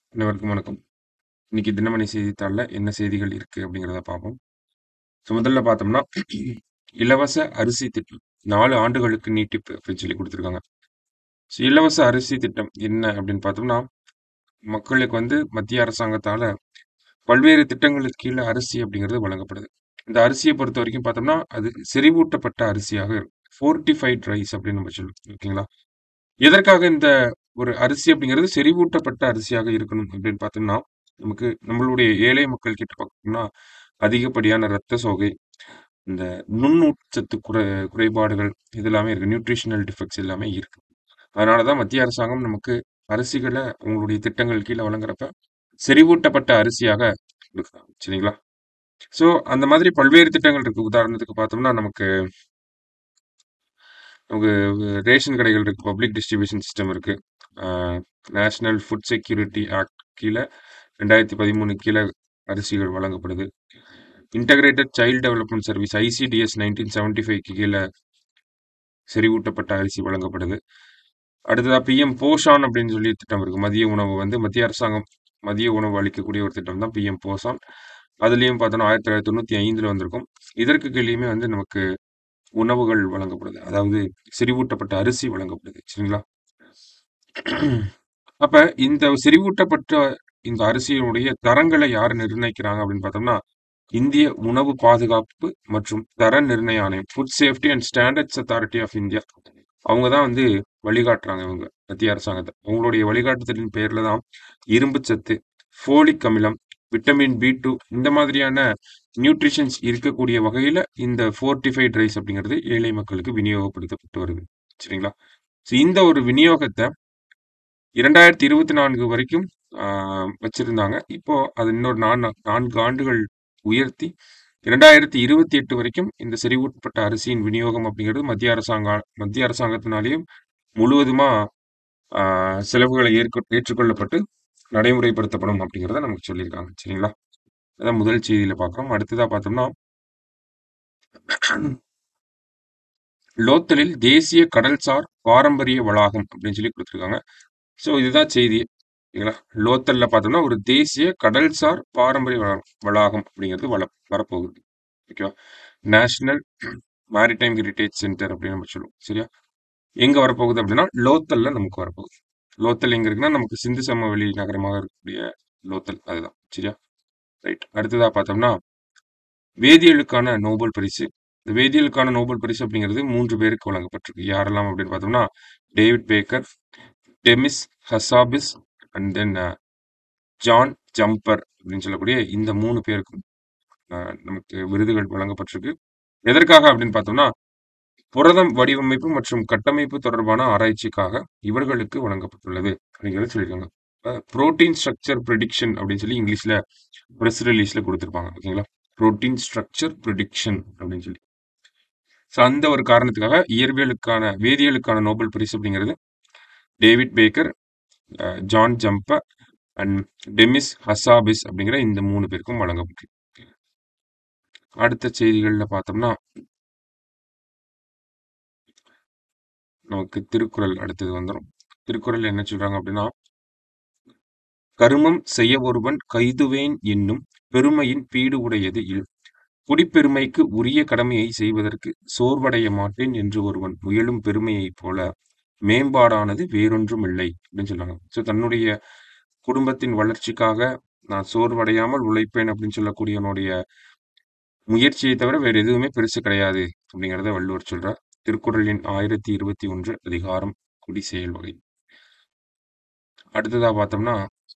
அனைவருக்கும் வணக்கம். இன்னைக்கு தினமணி செய்தித்தாள்ல என்ன செய்திகள் இருக்கு அப்படிங்கிறத பார்ப்போம். ஸோ முதல்ல பார்த்தோம்னா, இலவச அரிசி திட்டம் 4 ஆண்டுகளுக்கு நீட்டிப்பு அப்படின்னு சொல்லி குடுத்துருக்காங்க. ஸோ இலவச அரிசி திட்டம் என்ன அப்படின்னு பார்த்தோம்னா, மக்களுக்கு வந்து மத்திய அரசாங்கத்தால பல்வேறு திட்டங்களுக்கு கீழ அரிசி அப்படிங்கிறது வழங்கப்படுது. இந்த அரிசிய பொறுத்தவரைக்கும் பார்த்தோம்னா, அது செறிவூட்டப்பட்ட அரிசியாக இருக்கும். ஃபோர்ட்டிஃபைட் ரைஸ் அப்படின்னு நம்ம சொல்லுவோம். ஓகேங்களா? எதற்காக இந்த ஒரு அரிசி அப்படிங்கிறது செறிவூட்டப்பட்ட அரிசியாக இருக்கணும் அப்படின்னு பார்த்தோம்னா, நமக்கு நம்மளுடைய ஏழை மக்கள் கிட்ட பார்த்தோம்னா, அதிகப்படியான இரத்த சோகை, இந்த நுண்ணூட்டச்சத்து குறை குறைபாடுகள் இது எல்லாமே இருக்கு. நியூட்ரிஷனல் டிஃபெக்ட்ஸ் எல்லாமே இருக்கு. அதனால தான் மத்திய அரசாங்கம் நமக்கு அரிசிகள உங்களுடைய திட்டங்கள் கீழ வழங்குறப்ப, செறிவூட்டப்பட்ட அரிசியாக குடுக்குறாங்க. சரிங்களா? ஸோ அந்த மாதிரி பல்வேறு திட்டங்கள் இருக்கு. உதாரணத்துக்கு பார்த்தோம்னா, நமக்கு நமக்கு ரேஷன் கடைகள் இருக்கு. பப்ளிக் டிஸ்ட்ரிபியூஷன் சிஸ்டம் இருக்கு. ஆ நேஷனல் ஃபுட் செக்யூரிட்டி ஆக்ட் கீழ 2013 கீழ அரிசிகள் வழங்கப்படுது. Integrated child development service ICDS 1975க்கு கீழ செறிவூட்டப்பட்ட அரிசி வழங்கப்படுது. அடுத்ததா பிஎம் போஷான் அப்படின்னு சொல்லி திட்டம் இருக்கு. மதிய உணவு வந்து மத்திய அரசாங்கம் மதிய உணவு அளிக்கக்கூடிய ஒரு திட்டம் தான் பிஎம் போஷான். அதுலயும் பார்த்தோம்னா 1995ல வந்திருக்கும். இதற்கு கீழயுமே வந்து நமக்கு உணவுகள் வழங்கப்படுது. அதாவது செறிவூட்டப்பட்ட அரிசி வழங்கப்படுது. சரிங்களா? அப்ப இந்த செறிவூட்டப்பட்ட இந்த அரிசியினுடைய தரங்கள யார் நிர்ணயிக்கிறாங்க அப்படின்னு பார்த்தோம்னா, இந்திய உணவு பாதுகாப்பு மற்றும் தர நிர்ணய ஆணையம். Food safety and standards authority of India. அவங்க தான் வந்து வழிகாட்டுறாங்க இவங்க மத்திய அரசாங்கத்த. அவங்களுடைய வழிகாட்டுதலின் பேர்ல தான் இரும்புச் சத்து, ஃபோலிக் அமிலம், விட்டமின் பி2 இந்த மாதிரியான நியூட்ரிஷன்ஸ் இருக்கக்கூடிய வகையில இந்த ஃபோர்ட்டிஃபைட் ரைஸ் அப்படிங்கிறது ஏழை மக்களுக்கு விநியோகப்படுத்தப்பட்டு வருது. சரிங்களா? ஸோ இந்த ஒரு விநியோகத்த 2024 வரைக்கும் ஆ வச்சிருந்தாங்க. இப்போ அது இன்னொரு நான் 4 ஆண்டுகள் உயர்த்தி 2028 வரைக்கும் இந்த செறிவூட்டப்பட்ட அரிசியின் விநியோகம் அப்படிங்கிறது மத்திய அரசாங்க மத்திய அரசாங்கத்தினாலேயும் முழுவதுமா ஆ செலவுகளை ஏற்க ஏற்றுக்கொள்ளப்பட்டு நடைமுறைப்படுத்தப்படும் அப்படிங்கிறத நமக்கு சொல்லியிருக்காங்க. சரிங்களா? அதான் முதல் செய்தியில பார்க்கிறோம். அடுத்ததா பார்த்தோம்னா லோத்தலில் தேசிய கடல்சார் பாரம்பரிய வளாகம் அப்படின்னு சொல்லி குடுத்துருக்காங்க. ஸோ இதுதான் செய்தி. ஓகேங்களா? லோத்தல்ல பார்த்தோம்னா, ஒரு தேசிய கடல்சார் பாரம்பரிய வளா வளாகம் அப்படிங்கிறது வள வரப்போகுது. ஓகேவா? நேஷனல் மேரிடைம் ஹெரிடேஜ் சென்டர் அப்படின்னு நம்ம சொல்லுவோம். சரியா? எங்க வரப்போகுது அப்படின்னா, லோத்தல்ல நமக்கு வரப்போகுது. லோத்தல் எங்க இருக்குன்னா, நமக்கு சிந்து சமவெளி நகரமாக இருக்கக்கூடிய லோத்தல் அதுதான். சரியா? ரைட். அடுத்ததா பார்த்தோம்னா, வேதியியலுக்கான நோபல் பரிசு. இந்த வேதியியலுக்கான நோபல் பரிசு அப்படிங்கிறது 3 பேருக்கு வழங்கப்பட்டிருக்கு. யாரெல்லாம் அப்படின்னு பார்த்தோம்னா, David Baker, Demis Hassabis and then John Jumper அப்படின்னு சொல்லக்கூடிய இந்த 3 பேருக்கும் அ நமக்கு விருதுகள் வழங்கப்பட்டிருக்கு. எதற்காக அப்படின்னு பார்த்தோம்னா, புரதம் வடிவமைப்பு மற்றும் கட்டமைப்பு தொடர்பான ஆராய்ச்சிக்காக இவர்களுக்கு வழங்கப்பட்டுள்ளது அப்படிங்கிறத சொல்லியிருக்காங்க. அ புரோட்டீன் ஸ்ட்ரக்சர் பிரெடிக்ஷன் அப்படின்னு சொல்லி இங்கிலீஷ்ல பிரஸ் ரிலீஸ்ல குடுத்திருப்பாங்க. ஓகேங்களா? புரோட்டீன் ஸ்ட்ரக்சர் பிரெடிக்ஷன் அப்படின்னு சொல்லி. ஸோ அந்த ஒரு காரணத்துக்காக இயற்பியலுக்கான வேதியியலுக்கான நோபல் பரிசு அப்படிங்கிறது டேவிட் பேக்கர், அ John Jumper and Demis Hassabis அப்படிங்கிற இந்த 3 பேருக்கும் வழங்கப்பட்டிருக்கு. அடுத்த செய்திகள்ல பார்த்தோம்னா நமக்கு திருக்குறள் அடுத்தது வந்துரும். திருக்குறள் என்ன சொல்றாங்க அப்படின்னா, கருமம் செய்ய ஒருவன் கைதுவேன் என்னும் பெருமையின் பீடு உடையது இல். குடிப்பெருமைக்கு உரிய கடமையை செய்வதற்கு சோர்வடைய மாட்டேன் என்று ஒருவன் முயலும் பெருமையைப் போல மேம்பாடானது வேறொன்றும் இல்லை அப்படின்னு சொல்றாங்க. ஸோ தன்னுடைய குடும்பத்தின் வளர்ச்சிக்காக நான் சோர்வடையாமல் உழைப்பேன் அப்படின்னு சொல்லக்கூடியவனுடைய முயற்சியை தவிர வேற எதுவுமே பெருசு கிடையாது அப்படிங்கிறத வள்ளுவர் சொல்றார். திருக்குறள் எண் 1021 அதிகாரம் குடி செயல் வகை. அடுத்ததா பார்த்தோம்னா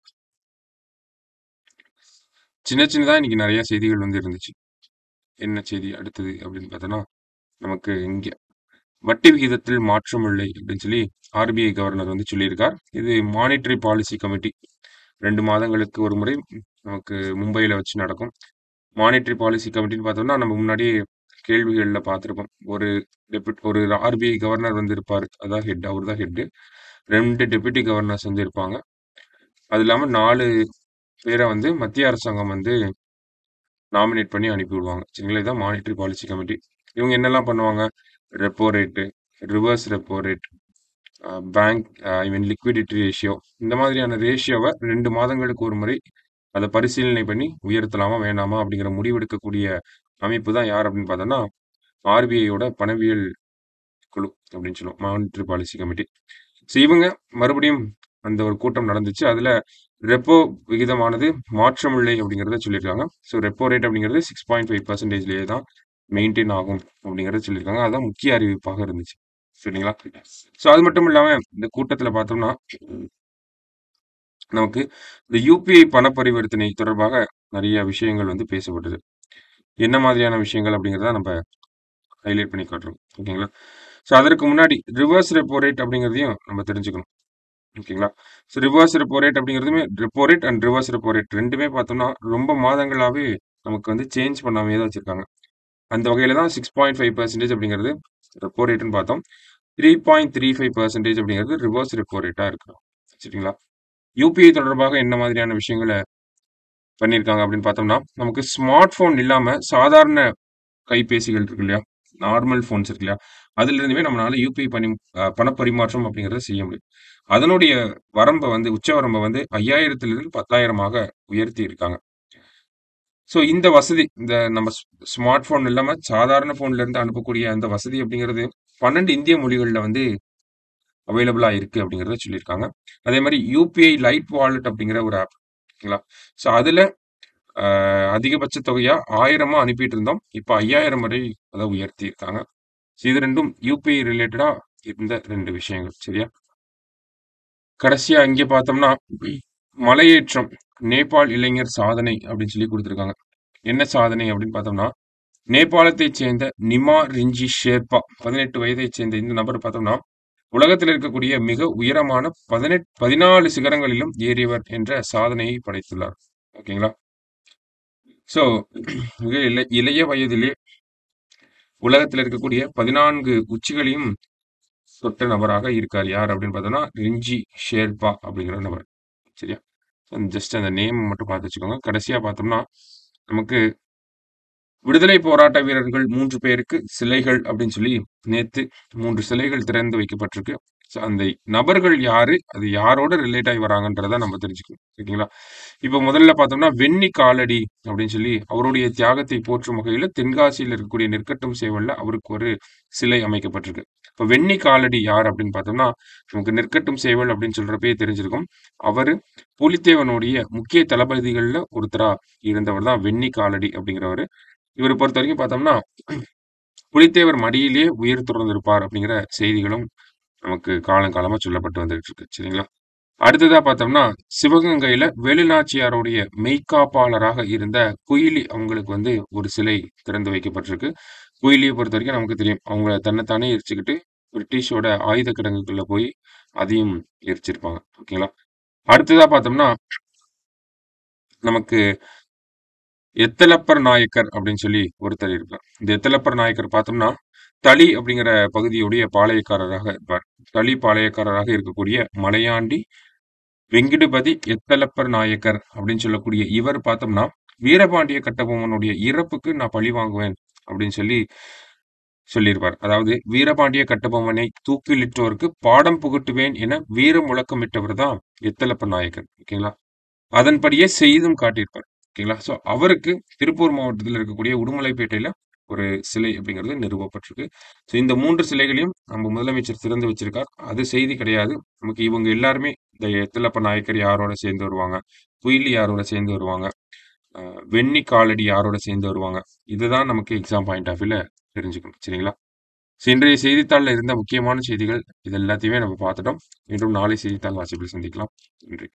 சின்ன சின்னதா இன்னைக்கு நெறைய செய்திகள் வந்து இருந்துச்சு. என்ன செய்தி அடுத்தது அப்படின்னு பார்த்தோம்னா, நமக்கு இங்க வட்டி விகிதத்தில் மாற்றம் இல்லை அப்படின்னு சொல்லி ஆர்பிஐ கவர்னர் வந்து சொல்லியிருக்கார். இது மானிட்டரி பாலிசி கமிட்டி 2 மாதங்களுக்கு ஒரு முறை நமக்கு மும்பையில வச்சு நடக்கும். மானிட்டரி பாலிசி கமிட்டின்னு பார்த்தோம்னா, நம்ம முன்னாடியே கேள்விகள்ல பார்த்திருப்போம். ஒரு டெப்யூட் ஒரு ஆர்பிஐ கவர்னர் வந்து இருப்பாரு. அதான் ஹெட் அவர் தான் ஹெட். 2 டெப்யூட்டி கவர்னர்ஸ் வந்து இருப்பாங்க. அது இல்லாம 4 பேர வந்து மத்திய அரசாங்கம் வந்து நாமினேட் பண்ணி அனுப்பி விடுவாங்க. சரிங்களா? இதான் மானிட்டரி பாலிசி கமிட்டி. இவங்க என்னெல்லாம் பண்ணுவாங்க? Repo rate, reverse repo rate, bank I mean liquidity ratio இந்த மாதிரியான ரேஷியோவை ரெண்டு மாதங்களுக்கு ஒரு முறை அதை பரிசீலனை பண்ணி உயர்த்தலாமா வேணாமா அப்படிங்கிற முடிவெடுக்கக்கூடிய அமைப்பு தான் யார் அப்படின்னு பார்த்தோம்னா ஆர்பிஐயோட பணவியல் குழு அப்படின்னு சொல்லுவோம் மானிட்டரி பாலிசி கமிட்டி ஸோ இவங்க மறுபடியும் அந்த ஒரு கூட்டம் நடந்துச்சு அதுல ரெப்போ விகிதமானது மாற்றமில்லை அப்படிங்கிறத சொல்லியிருக்காங்க ஸோ ரெப்போ ரேட் அப்படிங்கிறது சிக்ஸ் பாயிண்ட் ஃபைவ் பர்சன்டேஜ்லேயே தான் மெயின்டைன் ஆகும் அப்படிங்கிறத சொல்லியிருக்காங்க அதுதான் முக்கிய அறிவிப்பாக இருந்துச்சு சரிங்களா ஸோ அது மட்டும் இல்லாம இந்த கூட்டத்துல பார்த்தோம்னா நமக்கு இந்த யூபிஐ பண பரிவர்த்தனை தொடர்பாக நிறைய விஷயங்கள் வந்து பேசப்பட்டது என்ன மாதிரியான விஷயங்கள் அப்படிங்கிறத நம்ம ஹைலைட் பண்ணி காட்டுறோம் ஓகேங்களா ஸோ அதற்கு முன்னாடி ரிவர்ஸ் ரெப்போ ரேட் அப்படிங்கிறதையும் நம்ம தெரிஞ்சுக்கணும் ஓகேங்களா ஸோ ரிவர்ஸ் ரெப்போ ரேட் அப்படிங்கிறதுமே repo rate and reverse repo rate ரெண்டுமே பார்த்தோம்னா ரொம்ப மாதங்களாவே நமக்கு வந்து சேஞ்ச் பண்ணாமே தான் வச்சிருக்காங்க அந்த வகையில தான் சிக்ஸ் பாயிண்ட் ஃபைவ் பர்சன்டேஜ் அப்படிங்கிறது ரெப்போ ரேட்னு பார்த்தோம் three point three five percentage அப்படிங்கிறது ரிவர்ஸ் ரெப்போ ரேட்டா இருக்கு சரிங்களா யூபிஐ தொடர்பாக என்ன மாதிரியான விஷயங்களை பண்ணியிருக்காங்க அப்படின்னு பார்த்தோம்னா நமக்கு ஸ்மார்ட் போன் இல்லாம சாதாரண கைபேசிகள் இருக்கு இல்லையா நார்மல் ஃபோன்ஸ் இருக்கு இல்லையா அதுல இருந்துமே நம்மளால யூபிஐ பண்ணி அஹ், பணப்பரிமாற்றம் அப்படிங்கறத செய்ய முடியும் அதனுடைய வரம்பை வந்து உச்ச வரம்பை வந்து ஐயாயிரத்திலிருந்து பத்தாயிரமாக உயர்த்தி இருக்காங்க ஸோ இந்த வசதி இந்த நம்ம ஸ்மார்ட் போன் இல்லாம சாதாரண போன்ல இருந்து அனுப்பக்கூடிய அந்த வசதி அப்படிங்கிறது பன்னெண்டு இந்திய மொழிகள்ல வந்து அவைலபிளா இருக்கு அப்படிங்கறத சொல்லியிருக்காங்க அதே மாதிரி யூபிஐ லைட் வாலெட் அப்படிங்கிற ஒரு ஆப் ஓகேங்களா ஸோ அதுல ஆஹ், அதிகபட்ச தொகையா ஆயிரமா அனுப்பிட்டு இருந்தோம் இப்போ ஐயாயிரம் வரை அதை உயர்த்தி இருக்காங்க ஸோ இது ரெண்டும் யூபிஐ ரிலேட்டடா இருந்த ரெண்டு விஷயங்கள் சரியா கடைசியா இங்க பார்த்தோம்னா மலையேற்றம் நேபாள் இளைஞர் சாதனை அப்படின்னு சொல்லி கொடுத்துருக்காங்க என்ன சாதனை அப்படின்னு பார்த்தோம்னா நேபாளத்தைச் சேர்ந்த நிமா ரிஞ்சி ஷேர்பா பதினெட்டு வயதைச் சேர்ந்த இந்த நபர் பார்த்தோம்னா உலகத்தில் இருக்கக்கூடிய மிக உயரமான பதினெட்டு பதினாலு சிகரங்களிலும் ஏறியவர் என்ற சாதனையை படைத்துள்ளார் ஓகேங்களா சோ மிக இள- இளைய வயதிலே உலகத்தில் இருக்கக்கூடிய பதினான்கு உச்சிகளையும் தொட்ட நபராக இருக்கார் யார் அப்படின்னு பார்த்தோம்னா ரிஞ்சி ஷேர்பா அப்படிங்கிற நபர் சரியா ஜஸ்ட் அந்த நேம் மட்டும் பார்த்து வச்சுக்கோங்க கடைசியா பார்த்தோம்னா நமக்கு விடுதலை போராட்ட வீரர்கள் மூன்று பேருக்கு சிலைகள் அப்படின்னு சொல்லி நேத்து மூன்று சிலைகள் திறந்து வைக்கப்பட்டிருக்கு ஸோ அந்த நபர்கள் யாரு அது யாரோட ரிலேட் ஆகி வராங்கன்றத நம்ம தெரிஞ்சுக்கணும் ஓகேங்களா இப்போ முதல்ல பார்த்தோம்னா வெண்ணி காலடி அப்படின்னு சொல்லி அவருடைய தியாகத்தை போற்றும் வகையில தென்காசியில் இருக்கக்கூடிய நெற்கட்டும் சேவல்ல அவருக்கு ஒரு சிலை அமைக்கப்பட்டிருக்கு இப்போ வெண்ணி காலடி யார் அப்படின்னு பார்த்தோம்னா நமக்கு நெற்கட்டும் சேவல் அப்படின்னு சொல்றப்பே தெரிஞ்சிருக்கும் அவரு புலித்தேவனுடைய முக்கிய தளபதிகள்ல ஒருத்தரா இருந்தவர் தான் வெண்ணி காலடி அப்படிங்கிறவர் இவரை பொறுத்த வரைக்கும் பார்த்தோம்னா புலித்தேவர் மடியிலே உயிர் துறந்திருப்பார் அப்படிங்கிற செய்திகளும் நமக்கு காலங்காலமா சொல்லப்பட்டு வந்துகிட்டு இருக்கு சரிங்களா அடுத்ததா பார்த்தோம்னா சிவகங்கையில வேலுநாச்சியாருடைய மெய்க்காப்பாளராக இருந்த குயிலி அவங்களுக்கு வந்து ஒரு சிலை திறந்து வைக்கப்பட்டிருக்கு குயிலியை பொறுத்த வரைக்கும் நமக்கு தெரியும் அவங்க தன்னைத்தானே எரிச்சுக்கிட்டு பிரிட்டிஷோட ஆயுத கிடங்குக்குள்ள போய் அதையும் எரிச்சிருப்பாங்க ஓகேங்களா அடுத்ததா பார்த்தோம்னா நமக்கு எத்தலப்பர் நாயக்கர் அப்படின்னு சொல்லி ஒருத்தர் இருப்பார் இந்த எத்தலப்பர் நாயக்கர் பார்த்தோம்னா தளி அப்படிங்கிற பகுதியுடைய பாளையக்காரராக இருப்பார் தளி பாளையக்காரராக இருக்கக்கூடிய மலையாண்டி வெங்கிடுபதி எத்தலப்பர் நாயக்கர் அப்படின்னு சொல்லக்கூடிய இவர் பார்த்தோம்னா வீரபாண்டிய கட்டபொம்மனுடைய இறப்புக்கு நான் பழி வாங்குவேன் அப்படின்னு சொல்லி சொல்லியிருப்பார் அதாவது வீரபாண்டிய கட்டபொம்மனை தூக்கிலிட்டோருக்கு பாடம் புகட்டுவேன் என வீர முழக்கமிட்டவர் தான் எத்தலப்ப நாயக்கர் ஓகேங்களா அதன்படியே செய்தும் காட்டியிருப்பார் ஓகேங்களா ஸோ அவருக்கு திருப்பூர் மாவட்டத்தில் இருக்கக்கூடிய உடுமலைப்பேட்டையில ஒரு சிலை அப்படிங்கிறது நிறுவப்பட்டிருக்கு ஸோ இந்த மூன்று சிலைகளையும் நம்ம முதலமைச்சர் திறந்து வச்சிருக்கார் அது செய்தி கிடையாது நமக்கு இவங்க எல்லாருமே இந்த எத்தலப்ப நாயக்கர் யாரோட சேர்ந்து வருவாங்க குயிலி யாரோட சேர்ந்து வருவாங்க அஹ் வெண்ணி காலடி யாரோட சேர்ந்து வருவாங்க இதுதான் நமக்கு எக்ஸாம் பாயிண்ட் ஆஃப் வியூல தெரிஞ்சுக்கணும் சரிங்களா ஸோ இன்றைய செய்தித்தாளில் இருந்த முக்கியமான செய்திகள் இது எல்லாத்தையுமே நம்ம பார்த்துட்டோம் மீண்டும் நாளை செய்தித்தாள் வாசிப்பில் சந்திக்கலாம் நன்றி